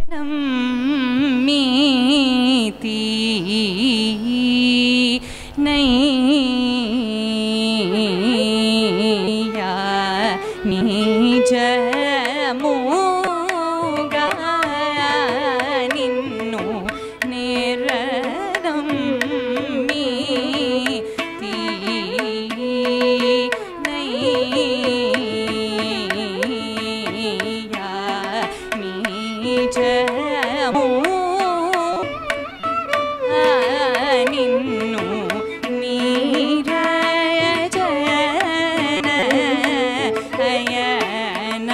மீதி நையா நீஜ மூக நின்னு நேரம் மீதி நையா நீஜ ನಿನ್ನು ನೀರ ಜನ ಅಯನ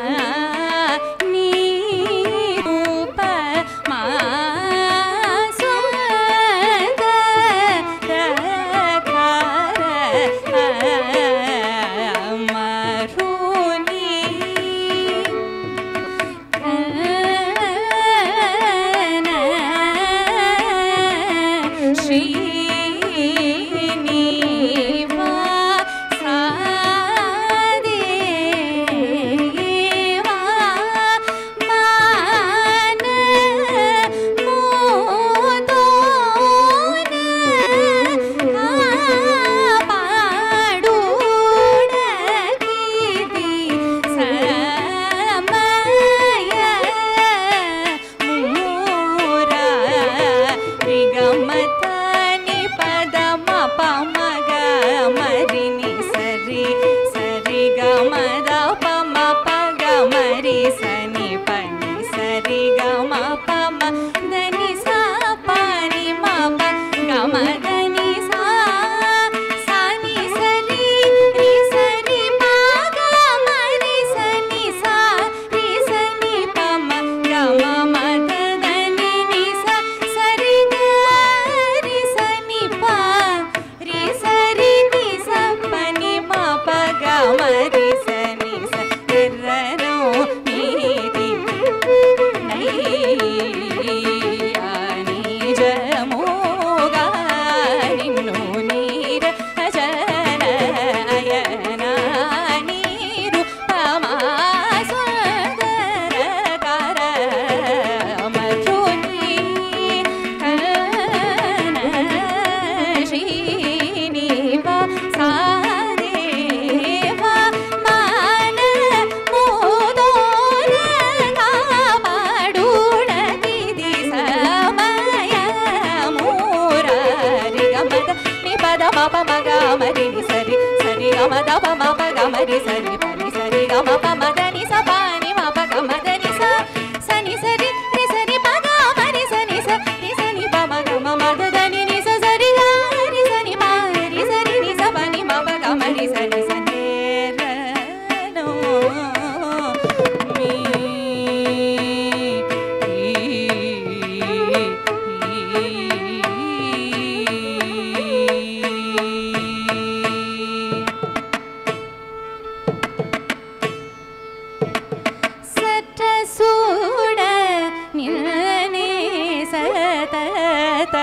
ನೀರೂಪ ಮಾಸುದ ಮರುನಿ సని పని సరి గమ పమ దని సా పని మా ప గమ దని సా సని సరి రి సరి పా గమ రి సని సా రి సని పమ గమ మద దని ని సా సరి గ రి సని పా రి సరి ని సా పని మా ప గమ రి సని సా రిరరో మీది నయ్యా నిజమోగా నిన్ను నీర జనయన నీరు పమాసుదర కర మధుని కన శ్రీనివ సాదేవ మాన మోదోన కాపాడుడగిది సమయ మూరారి గమద ని పద మప మగ మరి ని సరి సరి గమద ప మప గమరి సరి పని సరి గమ ప మద ని స పాని మప గమద ని స సని సరి రి సరి ప గమరి సని స రి సని ప మ గమ మద దని ని స సరి గ రి సని ప రి సరి ని స పని మప గమరి సని స నేరనో సూడ నిలనే సతత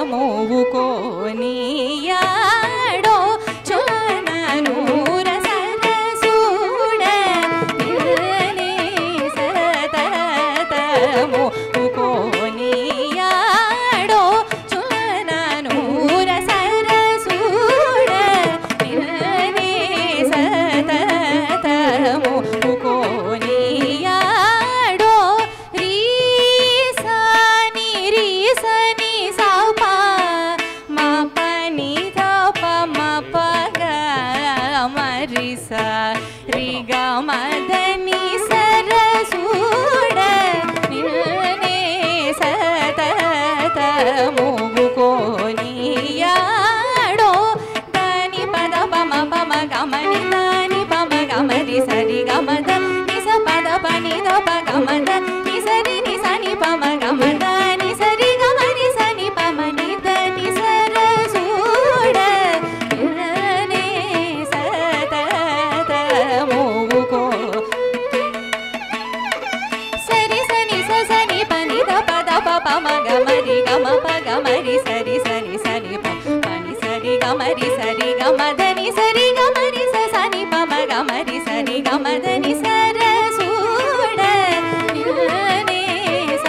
మోవుకోనియాడో చోననూర సూడ నిలనే సతత మోవుకోనియాడో చోననూర సూడ నిలనే సతత మోవుకోనియాడో రీసాని రీసని సాపా మా పని ధప మా పగ మరిస రిగ మదని సరసూడ నిల్నే సతత మోగుకోనియాడో దాని పద పమ పమ గమని దాని పమ గమరి సరి గమద నిస పద పని దప గమద ని సరి ని సని పమ గమద ని సరి గమరి సని పమ ని దని సరసూడ నిల్నే సతత మోగుకో సరి సని స సని పని ద పద ప ప మ గ మరి గ మ ప గ మరి సరి సని సని ప పని సరి గ మరి సరి గ మ ద ని సరి గ మరి స సని ప మ గ మరి సరి గ మ ద ని సర సూడ నిల్నే స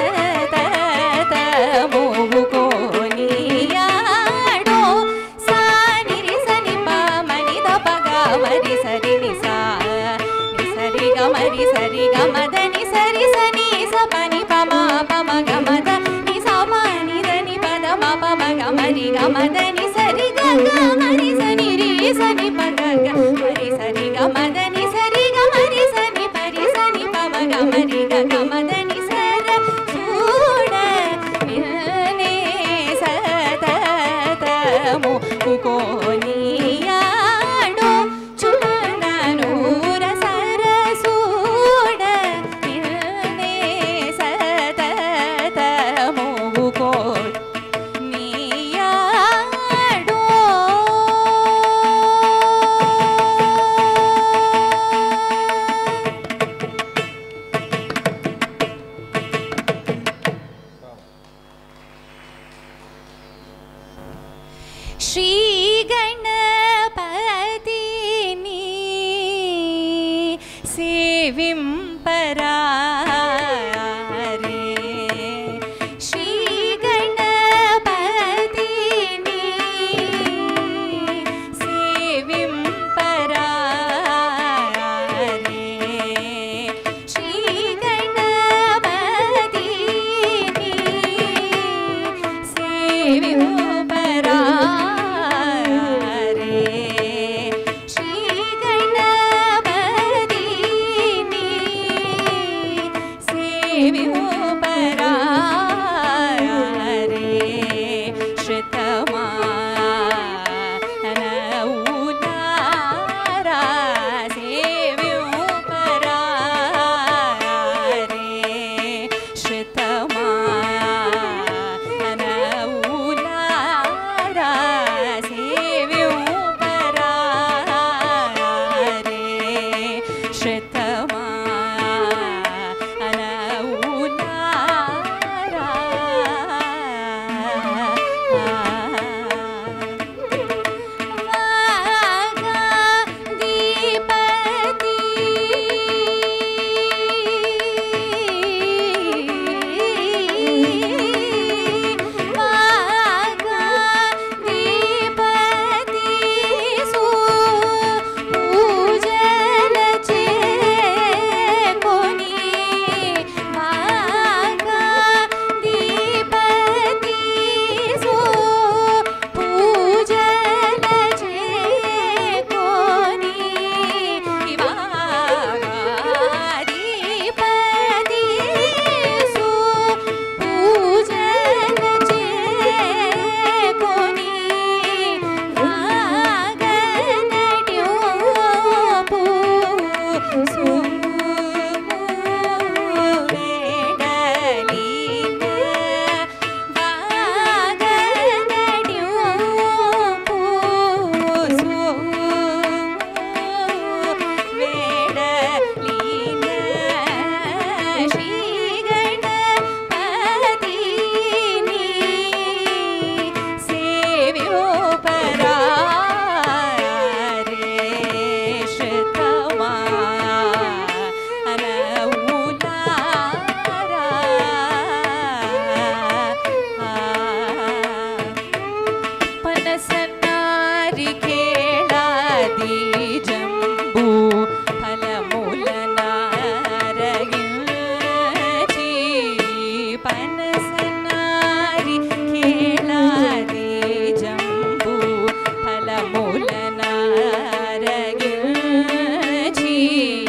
మూలనారగించి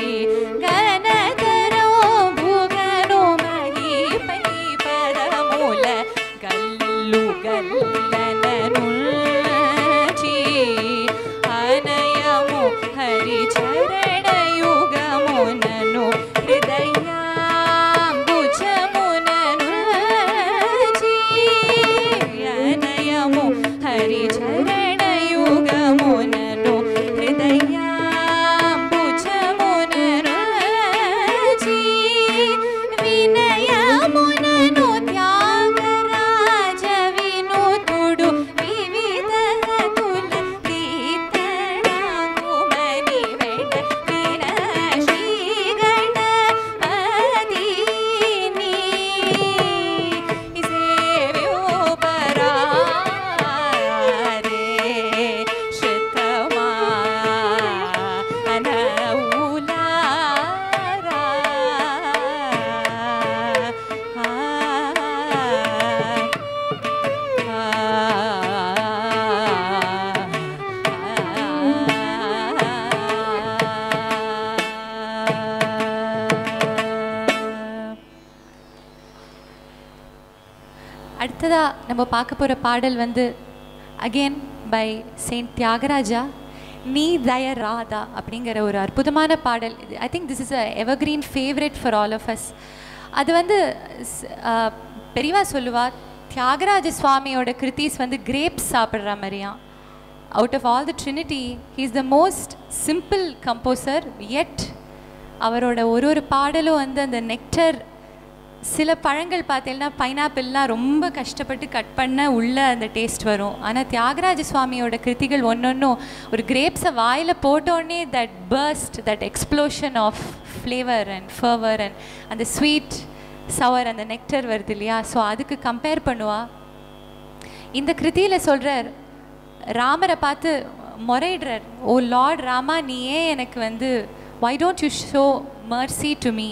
గణధరో భుగను మహిపై పరముల గల్లు గల్లననుల్చి అనయము హరి చరణయుగమునను హృదయాంబుజముననుల్చి అనయము హరి చరణయుగమునను హృదయాంబుజముననుల్చి వినయమునను త్యాగరాజ వినుతుడు వివిధ కుల తీర్థనాగుమని వెడ విన శ్రీ గణపతిని సేవ్యోపరారే శతమా అనౌలారా அடுத்ததா நம்ம பார்க்க போற பாடல் வந்து அகெயின் பை செயின்ட் தியாகராஜா நீ தய ராதா அப்படிங்கிற ஒரு அற்புதமான பாடல் I think this is a evergreen favourite for all of us அது வந்து ஸ்- ஆ, பெரியவா சொல்லுவா தியாகராஜ சுவாமியோட கிருத்திஸ் வந்து கிரேப்ஸ் சாப்பிட்ற மாதிரியாம் out of all the trinity he is the most simple composer yet அவரோட ஒரு ஒரு பாடலும் வந்து அந்த நெக்டர் சில பழங்கள் பார்த்தீங்கன்னா பைனாப்பிள்லாம் ரொம்ப கஷ்டப்பட்டு கட் பண்ண உள்ள அந்த டேஸ்ட் வரும் ஆனால் தியாகராஜ சுவாமியோட கிருத்திகள் ஒன்றொன்றும் ஒரு கிரேப்ஸை வாயில் போட்டோடனே that burst that explosion of flavour and fervour and அந்த ஸ்வீட் சவர் அந்த நெக்டர் வருது இல்லையா ஸோ அதுக்கு கம்பேர் பண்ணுவா இந்த கிருதியில் சொல்கிறார் ராமரை பார்த்து முறையிடுறார் ஓ லார்ட் ராமா நீ ஏன் எனக்கு வந்து why don't you show mercy to me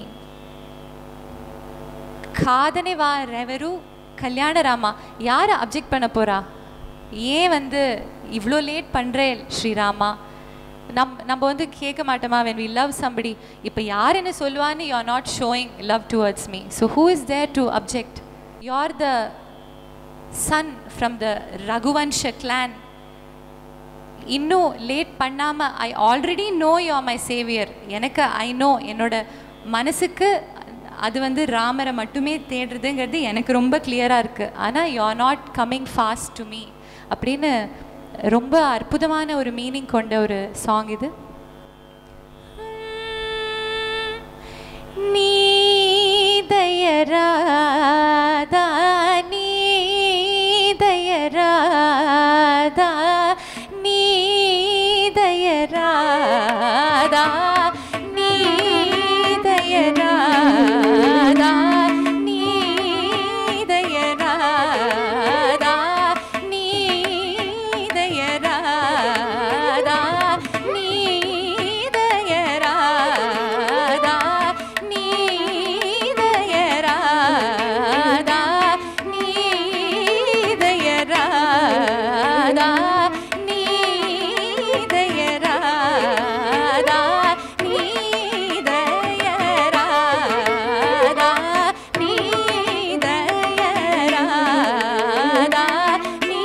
காதனை வா ரெவரு கல்யாண ராமா யார் அப்ஜெக்ட் பண்ண போறா ஏன் வந்து இவ்வளோ லேட் பண்ணுறே ஸ்ரீராமா நம் நம்ம வந்து கேட்க மாட்டோமா when we love somebody இப்போ யார் என்ன சொல்லுவான்னு you are not showing love towards me so who is there to object you are the son from the Raghuvansha clan இன்னும் லேட் பண்ணாமல் I already know you my saviour எனக்கு I no என்னோட மனசுக்கு அது வந்து ராமரை மட்டுமே தேடுறதுங்கிறது எனக்கு ரொம்ப கிளியராக இருக்குது ஆனால் you are not coming fast to me அப்படின்னு ரொம்ப அற்புதமான ஒரு மீனிங் கொண்ட ஒரு சாங் இது நீ தயராதா நீ தயராதா நீ தயராதா நீ தயராதா நீ தயராதா நீ தயராதா நீ தயராதா நீ தயராதா நீ தயராதா நீ தயராதா நீ தயராதா நீ தயராதா நீ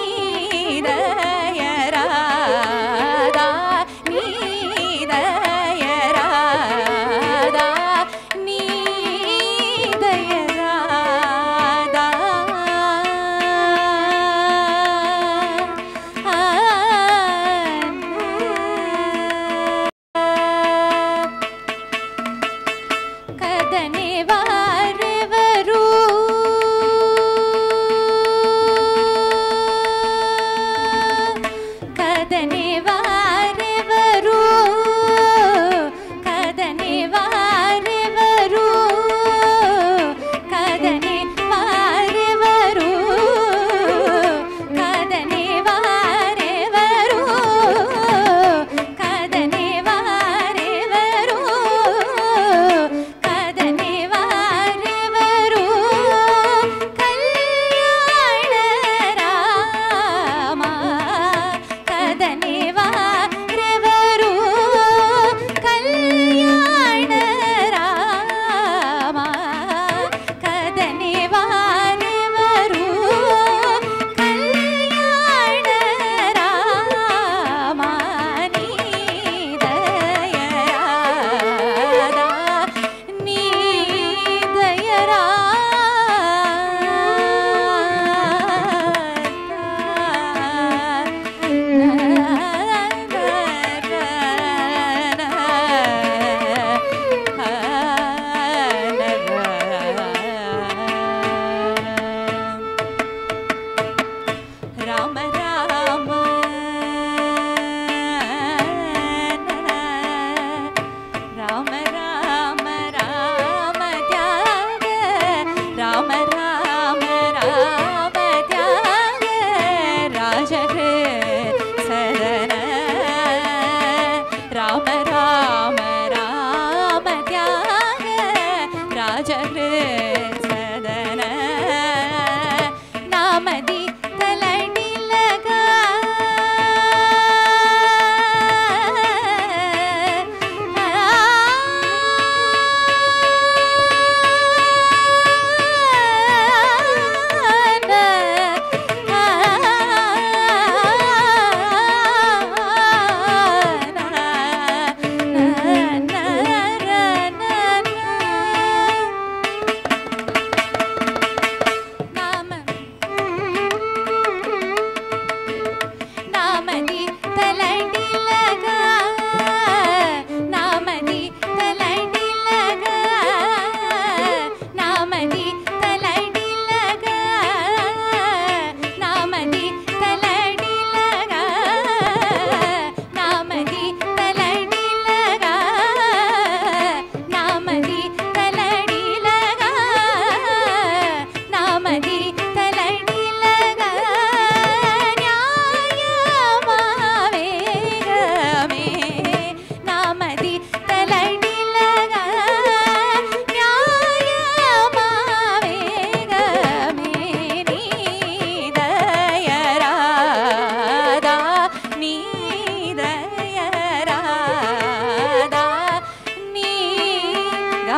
தயராதா நீ தயராதா நீ தயராதா ಕದನೆ ವಾರೆವರು ಕದನೆ ವಾರೆವರು ಕದನೆ ವಾರೆವರು ಕದನೆ ವಾರೆವರು ಕದನೆ ವಾರೆವರು ಕದನೆ ವಾರೆವರು ಕದನೆ ವಾರೆವರು ಕಲ್ಯಾಣ ರಾಮ ಕದನೆ ವಾರೆವರು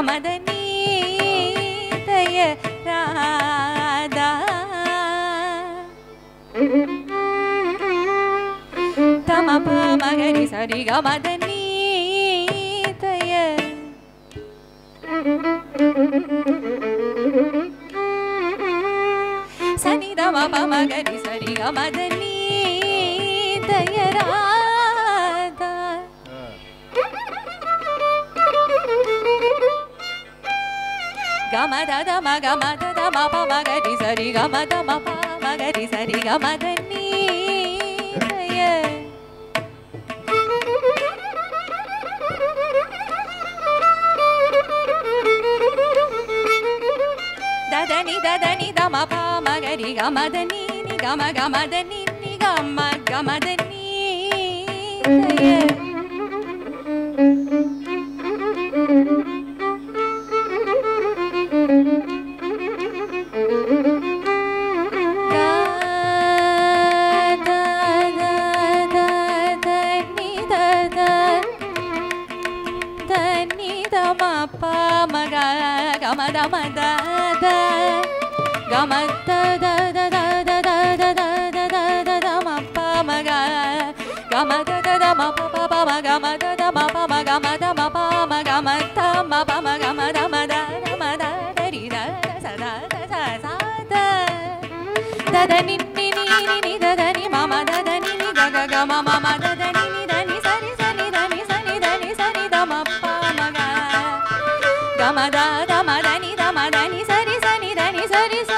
గమదని దయ రాధా తమ మగరి సరి గమదని దయ సని దమ మగరి సరి గమదని దయ రాధా గమ దద మ గమ దద మ ప మగరి సరి గమ ద మ ప మగరి సరి గమ దని దయ దదని దదని దమ ప మగరి గమ దని ని గమ గమ దని ని గమ గమ దని దయ దని ని ని ని ని దని మమ దని ని గ గ గ మమ మ దని ని దని సరి సని దని సని దని సని ద మ ప మ గ గ మ ద ద మ దని ద మ దని సరి సని దని సరి స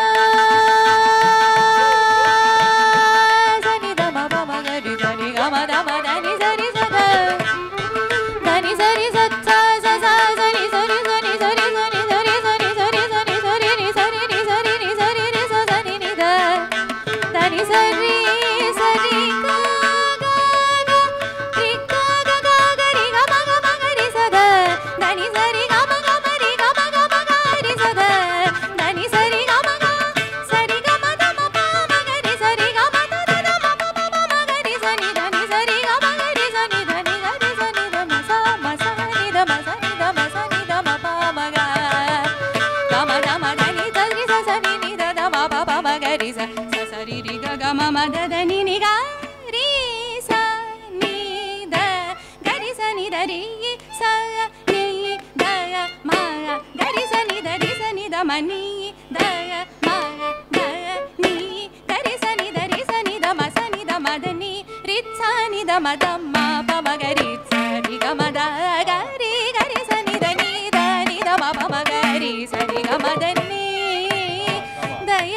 సని ద మ ప మ గ రి దని గ మ ద మ దని సరి స గ దని సరి స స స స సని సరి సని సరి సని సరి సని సరి సని సరి ని సరి ని సరి ని సరి ని స సని ని ద దని సరి సరి గ గ గ రి గ గ గ గ రి గ మ గ మ గ రి స గ దని సరి గ మ గ మ రి గ మ గ మ గ రి స గ దని సరి గ మ గ సరి గ మ ద మ ప మ గ రి సరి గ మ ద ద ద మ ప ప మ మ గ రి స ని దని సరి గ మ గ రి స ని దని గ రి స ని ద మ స మ స ని ద మ స ని ద మ స ని ద మ ప మ గ గ మ ద మ ద ని ద రి స స ని ని ద ద మ ప ప మ గ రి స స స రి రి గ గ మ మ ద ద ని ని గ రి స ని ద గ రి స ని ద రి స ని ద య మ గ రి స ని ద రి స ని ద మ ని ద య మ ద య ని గ రి స ని ద రి స ని ద మ స ని ద మ ద ని రి స ని ద మ ద మ ప మ గ రి స రి గ మ ద గ రి గ రి స ని ద ని ద ని ద మ ప మ గ రి స రి గ మ ద ని దయ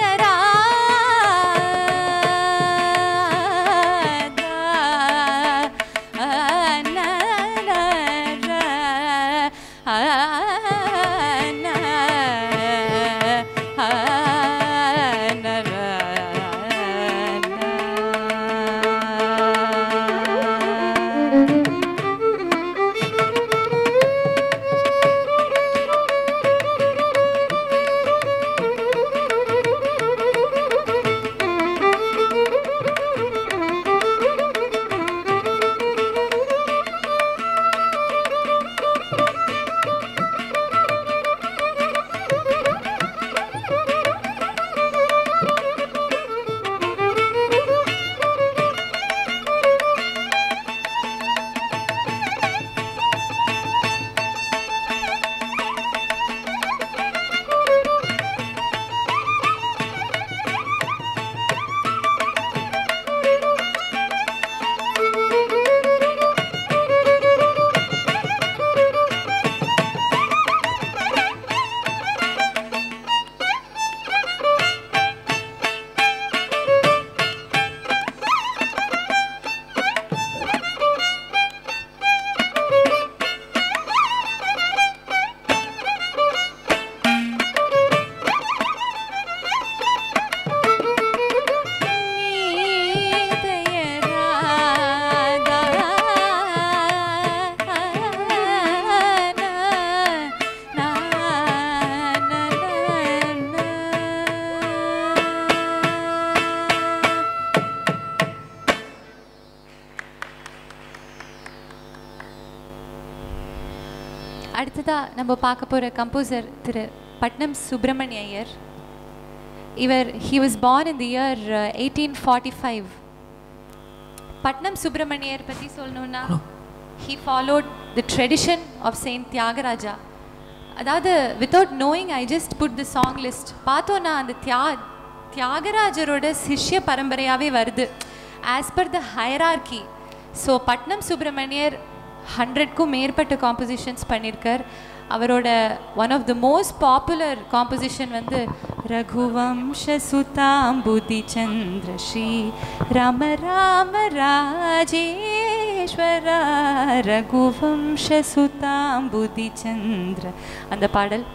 அடுத்ததா நம்ம பார்க்க போற கம்போசர் திரு பட்னம் சுப்பிரமணிய ஐயர் இவர் he was born in the year eighteen forty five Patnam Subramaniar பற்றி சொல்லணும்னா he followed the tradition of saint Thyagaraja அதாவது without knowing I just put the song list பார்த்தோன்னா அந்த தியா தியாகராஜரோட சிஷ்ய பரம்பரையாகவே வருது as per the hierarchy so Patnam Subramaniar ஹண்ட்ரட்க்கும் மேற்பட்ட காம்போசிஷன்ஸ் பண்ணியிருக்கார் அவரோட one of the most popular composition வந்து ரகுவம்ச சுதாம்புதி சந்திர ஸ்ரீ ராம ராம ராஜேஸ்வர ரகுவம்ச சுதாம்புதி சந்திர அந்த பாடல்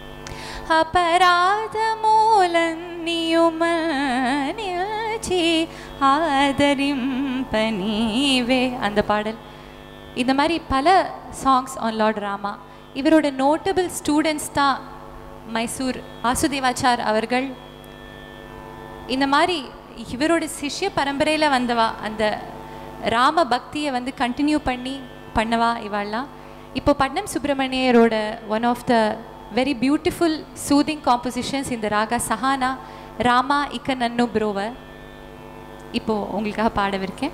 அபராத மூலன்னியுமி ஆதரிம்பனீவே அந்த பாடல் இந்த மாதிரி பல சாங்ஸ் ஆன் லார்ட் ராமா இவரோட நோட்டபிள் ஸ்டூடெண்ட்ஸ் தான் மைசூர் வாசுதேவாச்சார் அவர்கள் இந்த மாதிரி இவரோட சிஷ்ய பரம்பரையில் வந்தவா அந்த ராம பக்தியை வந்து கண்டினியூ பண்ணி பண்ணவா இவாள்லாம் இப்போ பட்னம் சுப்பிரமணியரோட one of the very beautiful soothing compositions இந்த ராகா சஹானா ராமா இக்க நன்னு ப்ரோவ இப்போ உங்களுக்காக பாடவிருக்கேன்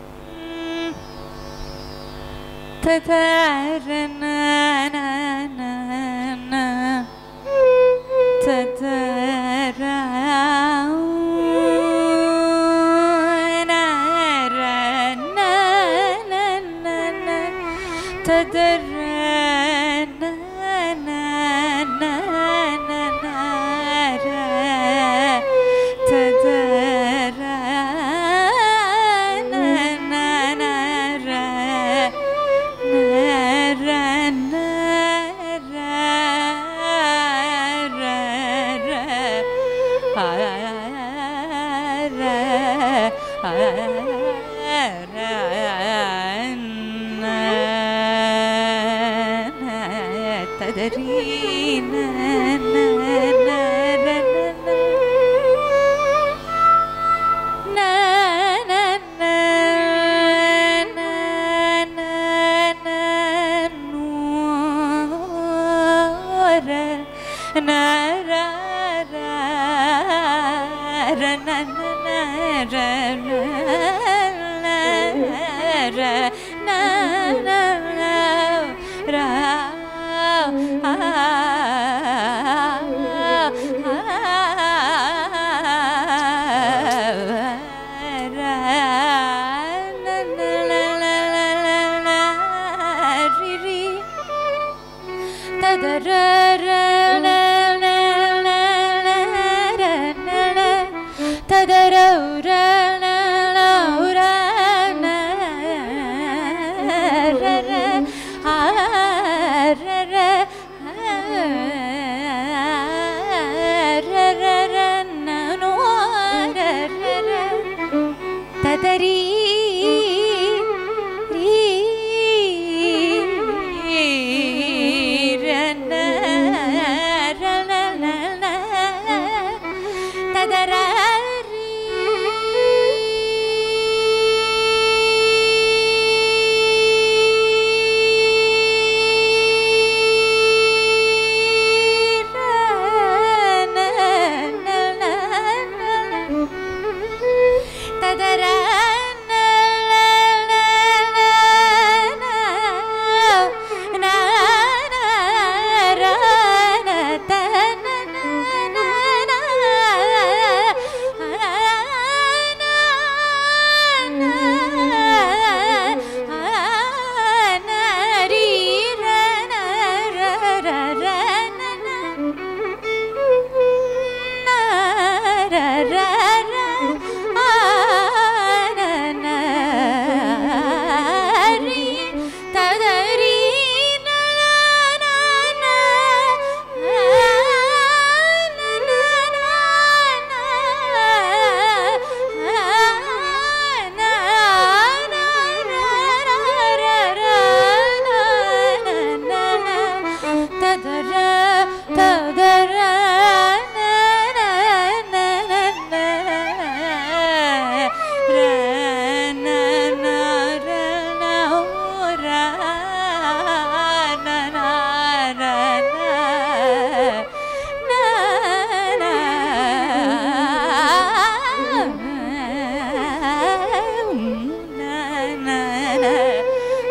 ததர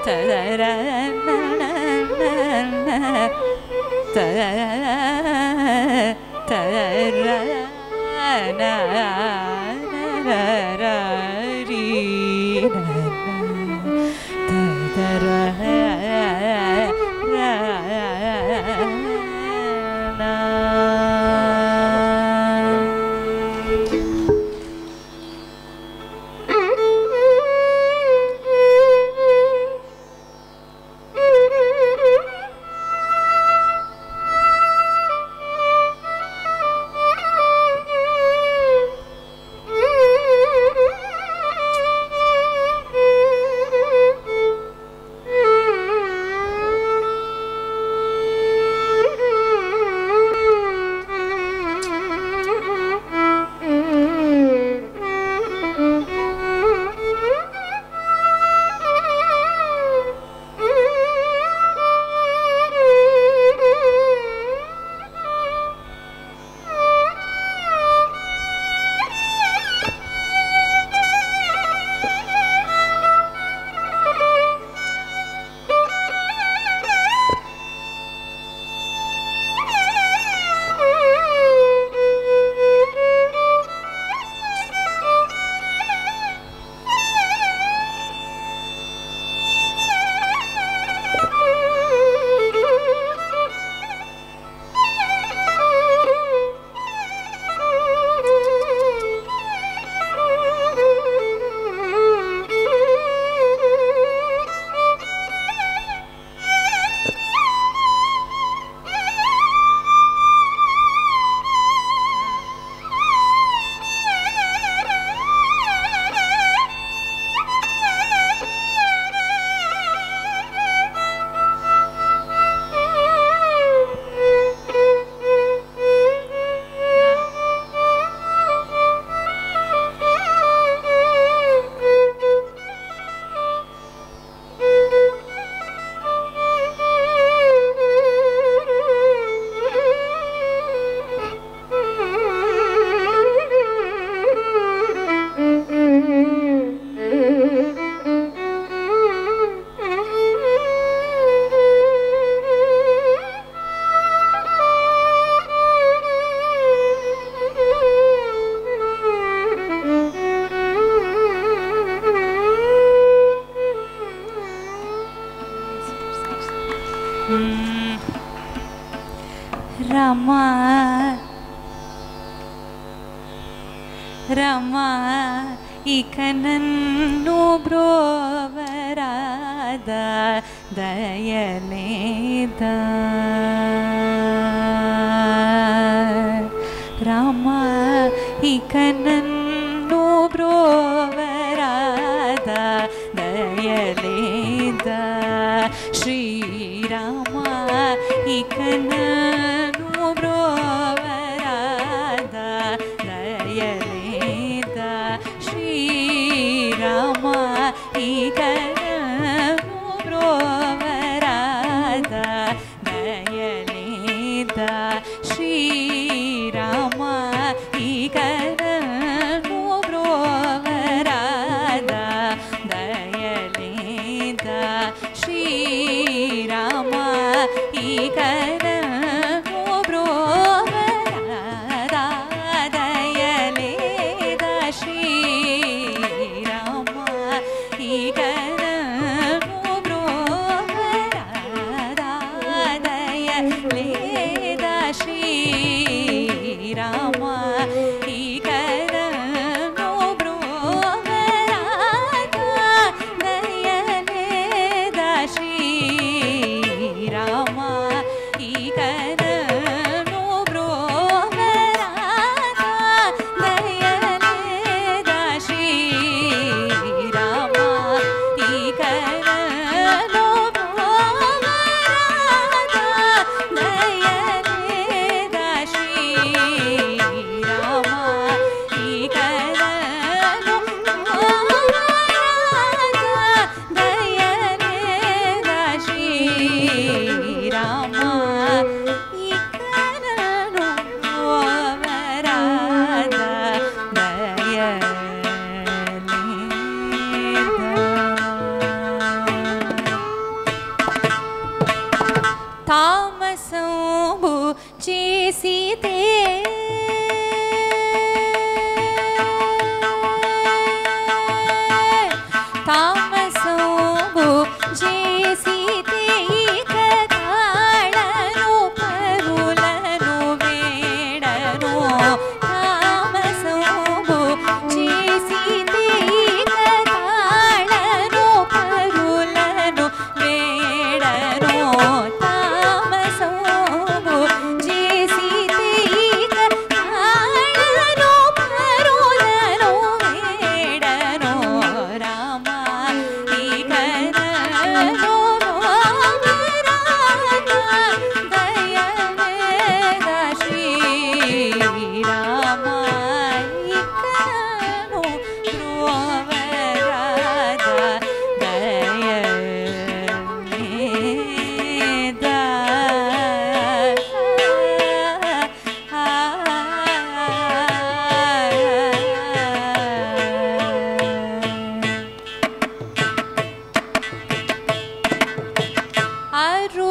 தர தர రమా రమా ఇక నన్ను బ్రోవరాద దయలేదా రమా ఇక నన్ను బ్రోవరాద దయలేదా శ్రీరామ ఇక నన్ను బ్రోవరాద దయలేదా శ్రీరామ ఇక నన్ను బ్రోవరాద దయలేదా శ్రీరామ ఇక నన్ను బ్రోవరాద దయలేదా శ్రీరామ ఇక నన్ను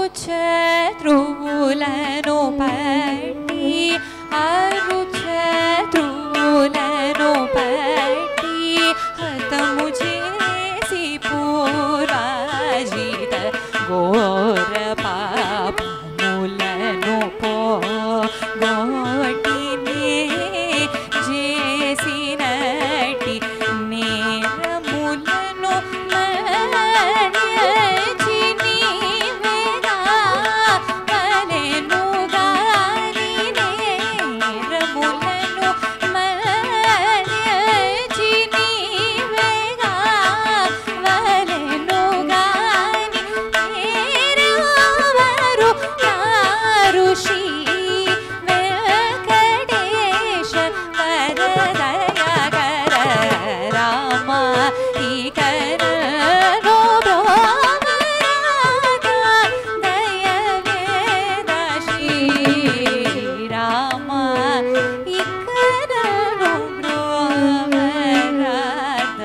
అరుచత్రువులను పట్టి అరుచత్రువులను పట్టి హతము చేసి పూరాజిత ఘోర పాపములను పోగొట్టినే చేసినటి నేరములను మన్నించి నీవేగా వలెను గాని నేరములను మన్నించి నీవేగా వలెను గాని నేరెవరు యారు శ్రీ వెంకటేశ వరదయగర రామ ఈ కరలో బ్రోమరాధ దయవేద శ్రీరామ ఈ కరలో బ్రోమరాధ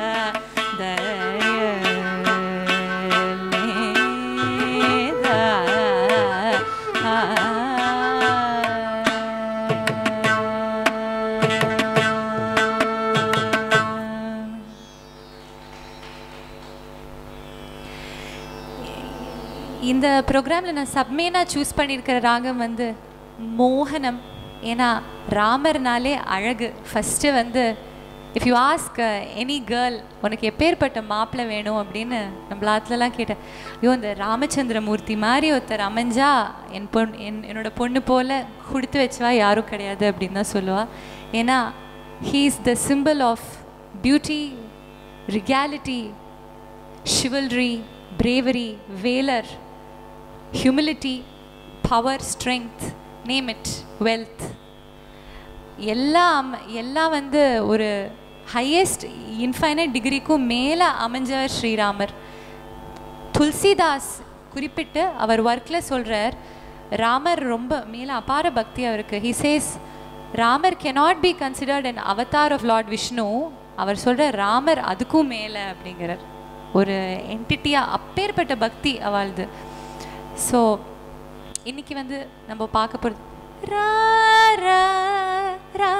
இந்த ப்ரோக்ராமில் நான் சப்மேனாக சூஸ் பண்ணியிருக்கிற ராகம் வந்து மோகனம் ஏன்னா ராமர்னாலே அழகு ஃபஸ்ட்டு வந்து if you ask any girl உனக்கு எப்பேற்பட்ட மாப்பிள்ளை வேணும் அப்படின்னு நம்மள ஆத்துலலாம் கேட்டேன் ஐயோ இந்த ராமச்சந்திரமூர்த்தி மாதிரி ஒருத்தர் அமைஞ்சா என் பொண் என் என்னோட பொண்ணு போல் கொடுத்து வச்சவா யாரும் கிடையாது அப்படின்னு தான் சொல்லுவா ஏன்னா he is the simple of beauty reality chivalry, bravery, valor, humility, power, strength, name it, wealth. எல்லாம் எல்லாம் வந்து ஒரு ஹையஸ்ட் இன்ஃபைனைட் டிகிரிக்கும் மேலே அமைஞ்சவர் ஸ்ரீராமர் துல்சிதாஸ் குறிப்பிட்டு அவர் ஒர்க்கில் சொல்கிறார் ராமர் ரொம்ப மேலே அபார பக்தி அவருக்கு he says Ramar cannot be considered an avatar of lord Vishnu அவர் சொல்கிற ராமர் அதுக்கும் மேலே அப்படிங்கிறார் ஒரு என்டிட்டியாக அப்பேற்பட்ட பக்தி அவள்து ஸோ இன்னைக்கு வந்து நம்ம பார்க்க போகிறது ரா ரா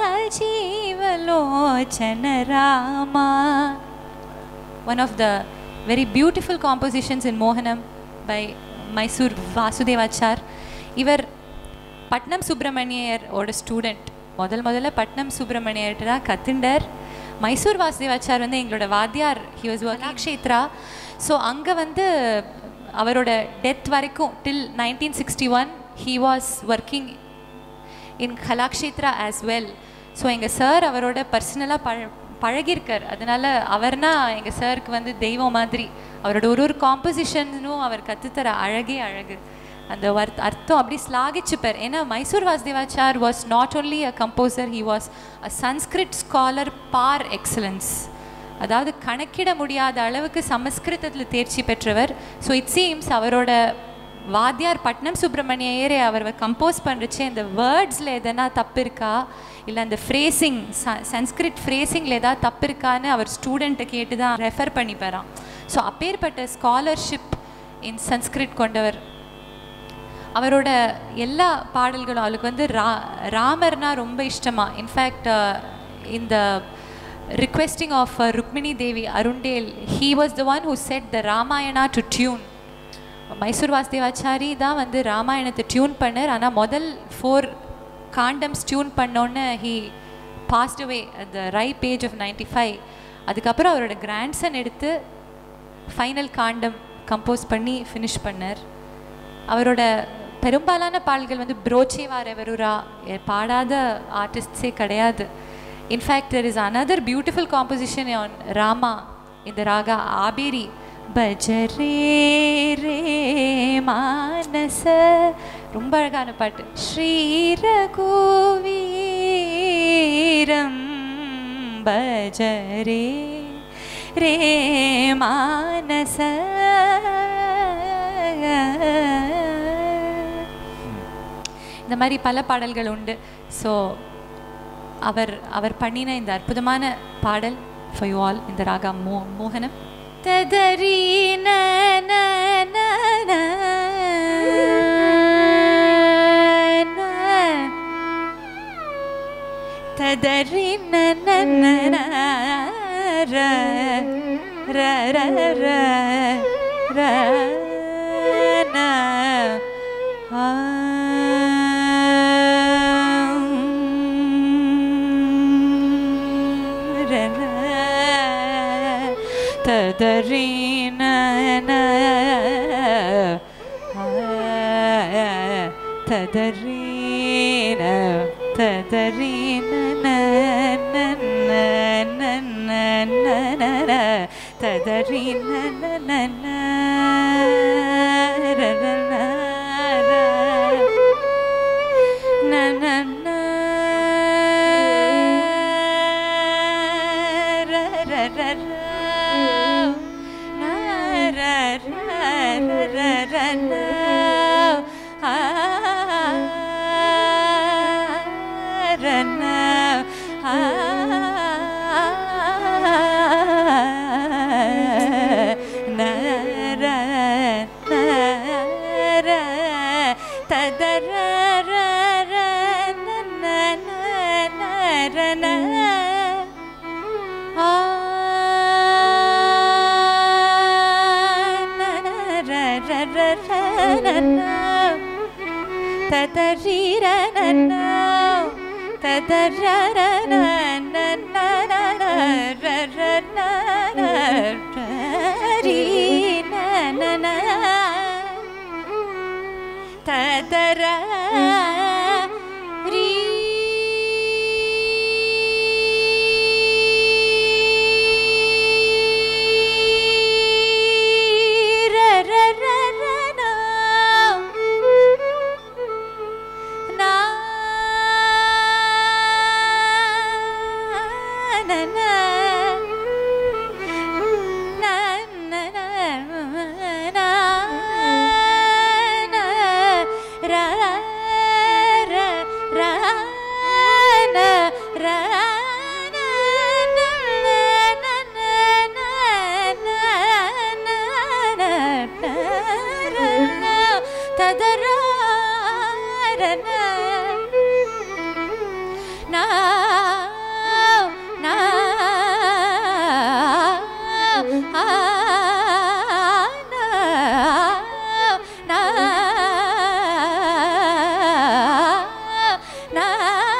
ராஜீவலோச்சன Rama one of the very beautiful compositions in Mohanam by Mysore Vasudevachar. இவர் பட்னம் சுப்பிரமணியர் ஓட ஸ்டூடெண்ட் முதல் முதல்ல பட்னம் சுப்பிரமணியர்கிட்ட தான் கத்துண்டர் மைசூர் வாசுதேவாச்சார் வந்து எங்களோட வாத்தியார் ஹி வாஸ் கலாக்ஷேத்ரா ஸோ அங்கே வந்து அவரோட டெத் வரைக்கும் till nineteen sixty one he was working in Kalakshetra as well so எங்கள் சார் அவரோட பர்சனலாக பழ பழகியிருக்கார் அதனால அவர்னா எங்கள் சாருக்கு வந்து தெய்வம் மாதிரி அவரோட ஒரு ஒரு காம்போசிஷன்ஸும் அவர் கற்றுத்தர அழகே அழகு அந்த வர்த் அர்த்தம் அப்படி ஸ்லாகிச்சுப்பார் ஏன்னா Mysore Vasudevachar was not only a composer he was a Sanskrit scholar par excellence அதாவது கணக்கிட முடியாத அளவுக்கு சமஸ்கிருதத்தில் தேர்ச்சி பெற்றவர் ஸோ இட் சீம்ஸ் அவரோட வாத்தியார் பட்னம் சுப்பிரமணியரே அவர் கம்போஸ் பண்ணுறச்சு இந்த வேர்ட்ஸில் எதனா தப்பு இருக்கா இல்லை அந்த ஃப்ரேசிங் சன்ஸ்கிரிட் ஃப்ரேசிங்கில் ஏதாவது தப்பு இருக்கான்னு அவர் ஸ்டூடெண்ட்டை கேட்டு தான் ரெஃபர் பண்ணிப்பாராம் ஸோ அப்பேற்பட்ட ஸ்காலர்ஷிப் இன் சன்ஸ்கிரிட் கொண்டவர் அவரோட எல்லா பாடல்களும் அவளுக்கு வந்து ரா ராமர்னா ரொம்ப இஷ்டமா இன்ஃபேக்ட் இந்த requesting of Rukmini Devi Arundale he was the one who set the Ramayana to tune Mysore Vasudevachari தான் வந்து ராமாயணத்தை டியூன் பண்ணார் ஆனால் முதல் ஃபோர் காண்டம்ஸ் டியூன் பண்ணோன்னு he passed away the ripe age of ninety five அதுக்கப்புறம் அவரோட கிராண்ட்சன் எடுத்து ஃபைனல் காண்டம் கம்போஸ் பண்ணி ஃபினிஷ் பண்ணார் அவரோட பெரும்பாலான பாடல்கள் வந்து புரோச்சே வாரவருரா பாடாத ஆர்டிஸ்ட்ஸே கிடையாது in fact there is another beautiful composition on Rama இந்த ராகா ஆபேரி பஜரே ரே மானச ரொம்ப அழகான பாட்டு ஸ்ரீ ரகுவீரம் பஜரே ரே மானச இந்த மாதிரி பல பாடல்கள் உண்டு ஸோ அவர் அவர் பண்ணின இந்த அற்புதமான பாடல் ஃபார் யூ ஆல் இந்த ராகா மோ மோகனம் ததரி ந ந ந ந ததரி நன ர ர ர ர ர ந ஆ ர ர ததரி நன ததரீன ததரீன ததரீன ததர ரீ ர ர ர ர நா. நா. ந ந. ந ந ந நா. ந. ர ர ர ந. ர ந ந ந ந ந ந ந ந ர ந. ததர ர ந. நா நா ஆ நா நா நா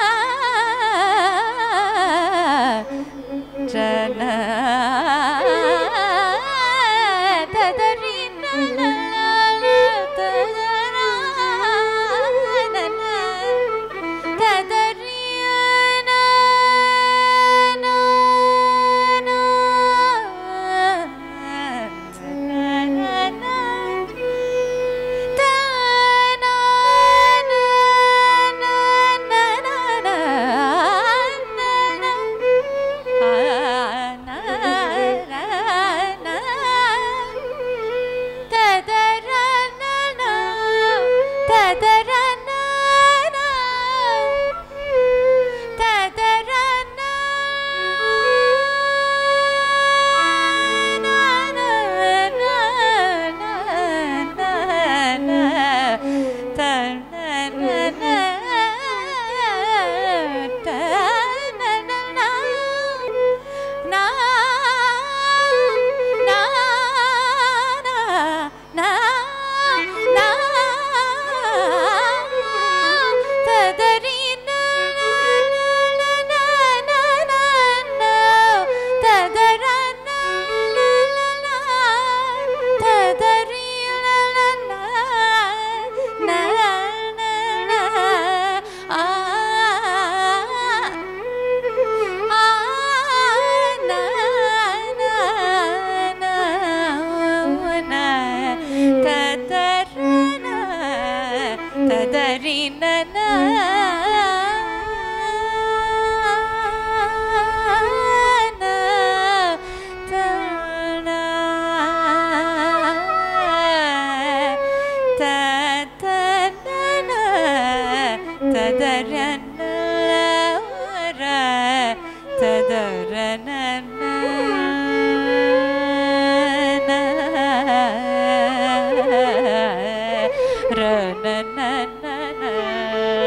ஜன ததரி நன ததரா நன ததரியன ர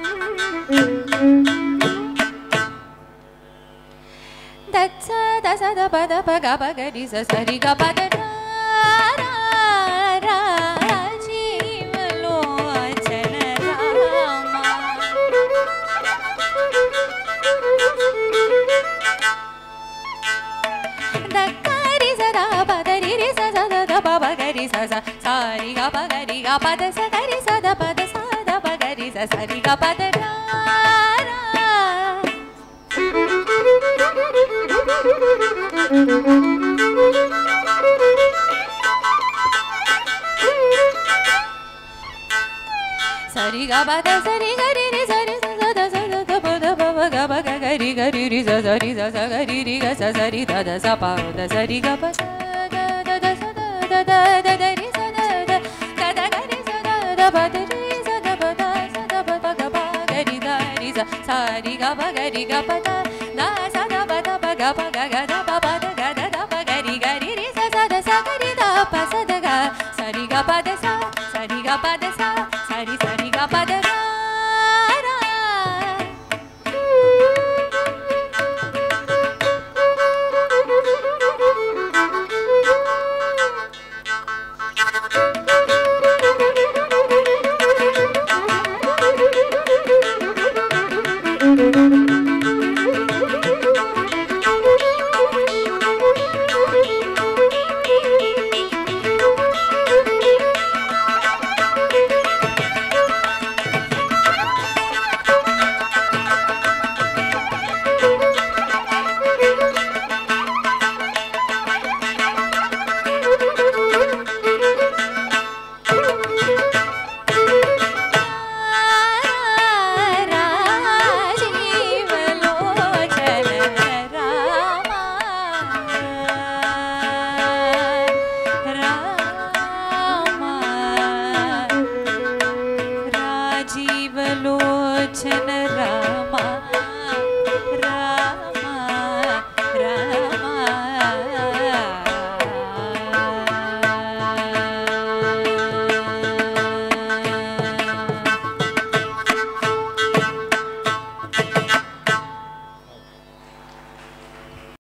దచ్చ దశ ద పద పగ పగరి స సరి గ పద ర రా రా జీవలోచన రామ దక్కరి స ద పదరి రి స స ద ద ప పగరి స స సారి గ పగరి గ పద స గరి స ద పద స ద పగరి స సరి గ పద రా రా సరి గ పద సరి గరి రి సరి స స ద స ద ద ప ద ప ప గ ప గ గరి గరి రి స సరి స స గరి రి గ స సరి ద ద స ప ద సరి గ ప స ద ద ద స ద ద ద ద ద రి స ద ద ద ద గ రి స ద ద ప ద రి స ద ప ద స ద ప ప గ ప గ రి ద రి స స రి గ ప గ రి గ ప ద ద స ద ప ద ప గ ప గ గ ద ప ప ద గ ద ద ప గ రి గ రి రి స స ద స గ రి ద ప స ద గ స రి గ ప ద స స రి గ ప ద స స రి స రి గ ప ద ర రా రాజీవలోచన రామ